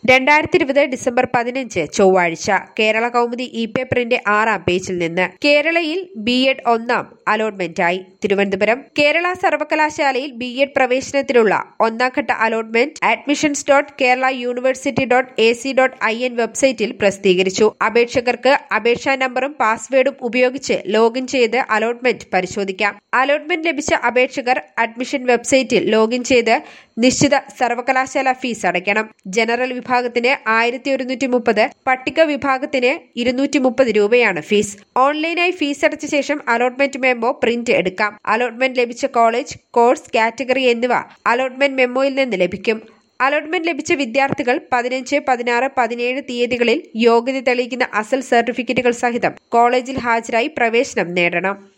രണ്ടായിരത്തി ഇരുപത് ഡിസംബർ പതിനഞ്ച് ചൊവ്വാഴ്ച കേരള കൗമുദി ഇ പേപ്പറിന്റെ ആറാം പേജിൽ നിന്ന് കേരളയിൽ ബി എഡ് ഒന്നാം അലോട്ട്മെന്റായി തിരുവനന്തപുരം കേരള സർവകലാശാലയിൽ ബി എഡ് പ്രവേശനത്തിലുള്ള ഒന്നാംഘട്ട allotment admissions dot Kerala university dot A C dot I N വെബ്സൈറ്റിൽ പ്രസിദ്ധീകരിച്ചു അപേക്ഷകർക്ക് അപേക്ഷാ നമ്പറും പാസ്വേഡും ഉപയോഗിച്ച് ലോഗിൻ ചെയ്ത് അലോട്ട്മെന്റ് പരിശോധിക്കാം അലോട്ട്മെന്റ് ലഭിച്ച അപേക്ഷകർ അഡ്മിഷൻ വെബ്സൈറ്റിൽ ലോഗിൻ ചെയ്ത് നിശ്ചിത സർവകലാശാല ഫീസ് അടയ്ക്കണം ജനറൽ വിഭാഗത്തിന് ആയിരത്തി ഒരുന്നൂറ്റി മുപ്പത് പട്ടിക വിഭാഗത്തിന് ഇരുന്നൂറ്റി മുപ്പത് രൂപയാണ് ഫീസ് ഓൺലൈനായി ഫീസ് അടച്ച ശേഷം അലോട്ട്മെന്റ് മെമ്മോ പ്രിന്റ് എടുക്കാം അലോട്ട്മെന്റ് ലഭിച്ച കോളേജ് കോഴ്സ് കാറ്റഗറി എന്നിവ അലോട്ട്മെന്റ് മെമ്മോയിൽ നിന്ന് ലഭിക്കും അലോട്ട്മെന്റ് ലഭിച്ച വിദ്യാർത്ഥികൾ പതിനഞ്ച് പതിനാറ് പതിനേഴ് തീയതികളിൽ യോഗ്യത തെളിയിക്കുന്ന അസൽ സർട്ടിഫിക്കറ്റുകൾ സഹിതം കോളേജിൽ ഹാജരായി പ്രവേശനം നേടണം